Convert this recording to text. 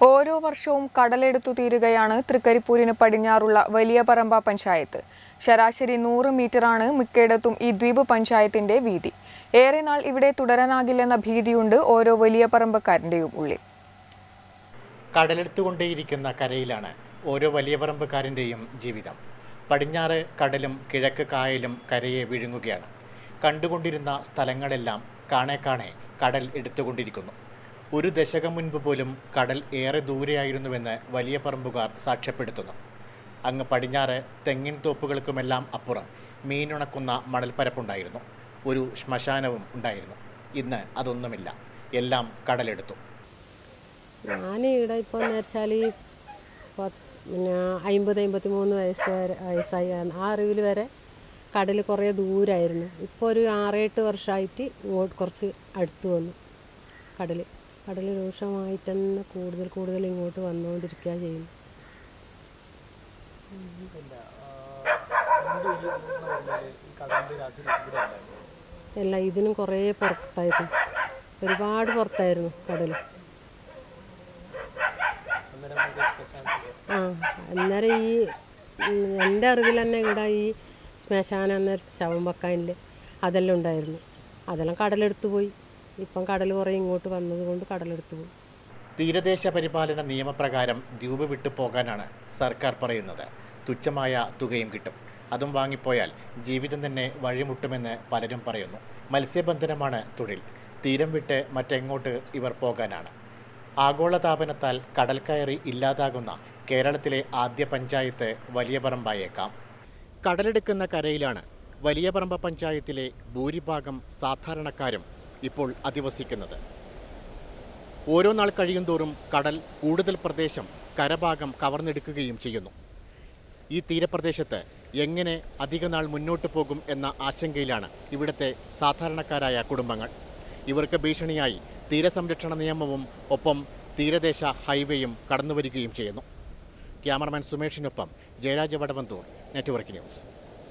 ഓരോ വർഷവും കടലെടുത്തു തീരുകയാണ് തൃക്കരിപ്പൂരിന് പടിഞ്ഞാറുള്ള വലിയ പറമ്പ പഞ്ചായത്ത് ശരാശരി നൂറ് മീറ്ററാണ് മിക്കയിടത്തും ഈ ദ്വീപ് പഞ്ചായത്തിന്റെ വീതി ഏറെ നാൾ ഇവിടെ തുടരാനാകില്ലെന്ന ഭീതിയുണ്ട് ഓരോ വലിയ പറമ്പക്കാരന്റെയും ഉള്ളിൽ കടലെടുത്തുകൊണ്ടേയിരിക്കുന്ന കരയിലാണ് ഓരോ വലിയ പറമ്പുകാരൻ്റെയും ജീവിതം പടിഞ്ഞാറ് കടലും കിഴക്ക് കായലും കരയെ വിഴുങ്ങുകയാണ് കണ്ടുകൊണ്ടിരുന്ന സ്ഥലങ്ങളെല്ലാം കാണെ കാണെ കടൽ എടുത്തുകൊണ്ടിരിക്കുന്നു ഒരു ദശകം മുൻപ് പോലും കടൽ ഏറെ ദൂരെയായിരുന്നുവെന്ന് വലിയ പറമ്പുകാർ സാക്ഷ്യപ്പെടുത്തുന്നു അങ്ങ് പടിഞ്ഞാറ് തെങ്ങിൻ തോപ്പുകൾക്കുമെല്ലാം അപ്പുറം മീനുണക്കുന്ന മണൽപ്പരപ്പുണ്ടായിരുന്നു ഒരു ശ്മശാനവും ഉണ്ടായിരുന്നു ഇന്ന് അതൊന്നുമില്ല എല്ലാം കടലെടുത്തു ഞാൻ ഇവിടെ ഇപ്പോൾ എന്ന് വെച്ചാൽ പിന്നെ അമ്പത് അമ്പത്തി മൂന്ന് വയസ്സ് വരെ വയസ്സായി ആ അറിവിൽ വരെ കടൽ കുറേ ദൂരമായിരുന്നു ഇപ്പോൾ ഒരു ആറേട്ട് വർഷമായിട്ട് ഇങ്ങോട്ട് കുറച്ച് അടുത്ത് വന്നു കടൽ കടൽ രൂക്ഷമായിട്ട് തന്നെ കൂടുതൽ കൂടുതൽ ഇങ്ങോട്ട് വന്നുകൊണ്ടിരിക്കുക ചെയ്യുന്നു അല്ല ഇതിനും കുറേ പുറത്തായിരുന്നു ഒരുപാട് പുറത്തായിരുന്നു കടൽ ആ അന്നേരം ഈ ഉം, എൻ്റെ അറിവിൽ തന്നെ ഇവിടെ ഈ ശ്മശാനം അന്നേരം ശവം വെക്കാനില്ല അതെല്ലാം ഉണ്ടായിരുന്നു അതെല്ലാം കടലെടുത്ത് പോയി ഇപ്പം കടൽ കുറേ ഇങ്ങോട്ട് വന്നത് കൊണ്ട് കടലെടുത്ത് പോയി തീരദേശ പരിപാലന നിയമപ്രകാരം ദ്വീപ് വിട്ടു പോകാനാണ് സർക്കാർ പറയുന്നത് തുച്ഛമായ തുകയും കിട്ടും അതും വാങ്ങിപ്പോയാൽ ജീവിതം തന്നെ വഴിമുട്ടുമെന്ന് പലരും പറയുന്നു മത്സ്യബന്ധനമാണ് തൊഴിൽ തീരം വിട്ട് മറ്റെങ്ങോട്ട് ഇവർ പോകാനാണ് ആഗോളതാപനത്താൽ കടൽ കയറി ഇല്ലാതാകുന്ന കേരളത്തിലെ ആദ്യ പഞ്ചായത്ത് വലിയ പറമ്പായേക്കാം കടലെടുക്കുന്ന കരയിലാണ് വലിയ പറമ്പ പഞ്ചായത്തിലെ ഭൂരിഭാഗം സാധാരണക്കാരും ഇപ്പോൾ അധിവസിക്കുന്നത് ഓരോ നാൾ കഴിയുന്തോറും കടൽ കൂടുതൽ പ്രദേശം കരഭാഗം കവർന്നെടുക്കുകയും ചെയ്യുന്നു ഈ തീരപ്രദേശത്ത് എങ്ങനെ അധിക നാൾ മുന്നോട്ട് പോകും എന്ന ആശങ്കയിലാണ് ഇവിടുത്തെ സാധാരണക്കാരായ കുടുംബങ്ങൾ ഇവർക്ക് ഭീഷണിയായി തീരസംരക്ഷണ നിയമവും ഒപ്പം തീരദേശ ഹൈവേയും കടന്നുവരികയും ചെയ്യുന്നു ക്യാമറമാൻ സുമേഷിനൊപ്പം ജയരാജ വടവന്തൂർ നെറ്റ്വർക്ക് ന്യൂസ്